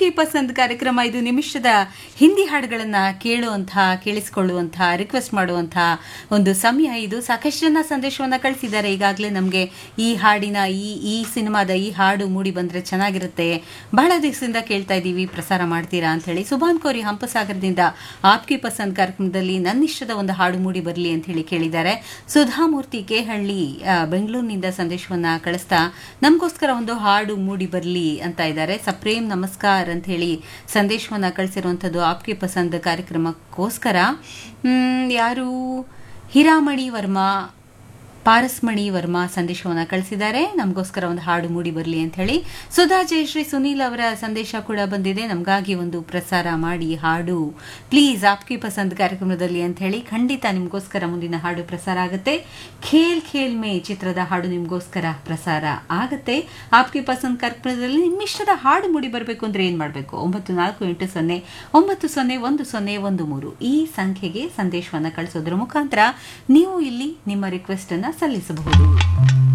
ಆಪ್ಗೆ ಪಸಂದ್ ಕಾರ್ಯಕ್ರಮ ಇದು ನಿಮಿಷದ ಹಿಂದಿ ಹಾಡುಗಳನ್ನ ಕೇಳುವಂತಹ ಕೇಳಿಸಿಕೊಳ್ಳುವಂತಹ ರಿಕ್ವೆಸ್ಟ್ ಮಾಡುವಂತಹ ಒಂದು ಸಮಯ ಇದು ಸಾಕಷ್ಟು ಜನ ಸಂದೇಶವನ್ನ ಕಳಿಸಿದ್ದಾರೆ ಈಗಾಗಲೇ ನಮಗೆ ಈ ಹಾಡಿನ ಈ ಈ ಸಿನಿಮಾದ ಈ ಹಾಡು ಮೂಡಿ ಬಂದ್ರೆ ಚೆನ್ನಾಗಿರುತ್ತೆ ಬಹಳ ದಿವಸದಿಂದ ಕೇಳ್ತಾ ಇದ್ದೀವಿ ಪ್ರಸಾರ ಮಾಡ್ತೀರಾ ಅಂತ ಹೇಳಿ ಸುಭಾನ್ ಕೋರಿ ಹಂಪಸಾಗರದಿಂದ ಆಪ್ಗೆ ಪಸಂದ್ ಕಾರ್ಯಕ್ರಮದಲ್ಲಿ ನನ್ನಿಷ್ಟದ ಒಂದು ಹಾಡು ಮೂಡಿ ಬರಲಿ ಅಂತ ಹೇಳಿ ಕೇಳಿದ್ದಾರೆ ಸುಧಾಮೂರ್ತಿ ಕೇಹಳ್ಳಿ ಆ, ಬೆಂಗಳೂರಿನಿಂದ ಸಂದೇಶವನ್ನ ಕಳಿಸ್ತಾ ನಮಗೋಸ್ಕರ ಒಂದು ಹಾಡು ಮೂಡಿ ಬರಲಿ ಅಂತ ಇದ್ದಾರೆ ಸಪ್ರೇಮ್ ನಮಸ್ಕಾರ ಅಂತ ಹೇಳಿ ಸಂದೇಶವನ್ನ ಕಳಿಸಿರುವಂಥದ್ದು ಆಪ್ಗೆ ಪಸಂದ್ ಕಾರ್ಯಕ್ರಮಕ್ಕೋಸ್ಕರ ಮ್, ಯಾರು ಹಿರಾಮಣಿ ವರ್ಮಾ ಪಾರಸ್ಮಣಿ ವರ್ಮಾ ಸಂದೇಶವನ್ನು ಕಳಿಸಿದ್ದಾರೆ ನಮಗೋಸ್ಕರ ಒಂದು ಹಾಡು ಮೂಡಿ ಬರಲಿ ಅಂತ ಹೇಳಿ ಸುಧಾ ಜಯಶ್ರೀ ಸುನೀಲ್ ಅವರ ಸಂದೇಶ ಕೂಡ ಬಂದಿದೆ ನಮಗಾಗಿ ಒಂದು ಪ್ರಸಾರ ಮಾಡಿ ಹಾಡು ಪ್ಲೀಸ್ ಆಪ್ಗೆ ಪಸಂದ್ ಕಾರ್ಯಕ್ರಮದಲ್ಲಿ ಅಂತ ಹೇಳಿ ಖಂಡಿತ ನಿಮಗೋಸ್ಕರ ಮುಂದಿನ ಹಾಡು ಪ್ರಸಾರ ಆಗುತ್ತೆ ಖೇಲ್ ಖೇಲ್ ಮೇ ಚಿತ್ರದ ಹಾಡು ನಿಮಗೋಸ್ಕರ ಪ್ರಸಾರ ಆಗುತ್ತೆ ಆಪ್ಗೆ ಪಸಂದ್ ಕಾರ್ಯಕ್ರಮದಲ್ಲಿ ನಿಮ್ಮಿಷ್ಟದ ಹಾಡು ಮೂಡಿ ಬರಬೇಕು ಅಂದ್ರೆ ಏನ್ ಮಾಡಬೇಕು ಒಂಬತ್ತು ನಾಲ್ಕು ಎಂಟು ಸೊನ್ನೆ ಒಂಬತ್ತು ಸೊನ್ನೆ ಒಂದು ಸೊನ್ನೆ ಒಂದು ಮೂರು ಈ ಸಂಖ್ಯೆಗೆ ಸಂದೇಶವನ್ನು ಕಳಿಸೋದ್ರ ಮುಖಾಂತರ ನೀವು ಇಲ್ಲಿ ನಿಮ್ಮ ರಿಕ್ವೆಸ್ಟ್ ಅನ್ನ ಸಲ್ಲಿಸಬಹುದು